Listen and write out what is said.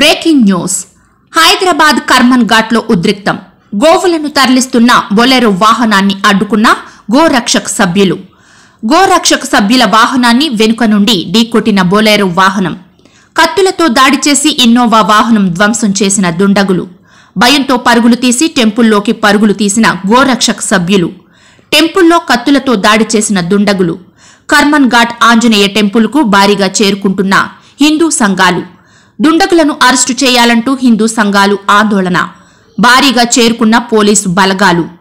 breaking news Hyderabad కర్మన్ ఘాట్లో ఉద్రిక్తం గోవులను తరలిస్తున్న బొలెరో వాహనాన్ని అడ్డుకున్న గోరక్షక్ సభ్యులు గోరక్షక్ సభ్యుల వాహనాన్ని వెనుక నుండి ఢీకొట్టిన బొలెరో వాహనం కత్తులతో దాడి చేసి ఇన్నోవా వాహనం ధ్వంసం చేసిన దుండగులు భయంతో పరుగులు తీసి టెంపుల్లోకి పరుగులు తీసిన గోరక్షక్ సభ్యులు టెంపుల్లో కత్తులతో దాడి చేసిన దుండగులు కర్మన్ ఘాట్ ఆంజనేయ టెంపుల్కు భారీగా చేరుకుంటున్న హిందూ సంఘాలు దుండగులను అరెస్టు చేయాలంటూ హిందూ సంఘాలు ఆందోళన భారీగా చేరుకున్న పోలీసు బలగాలు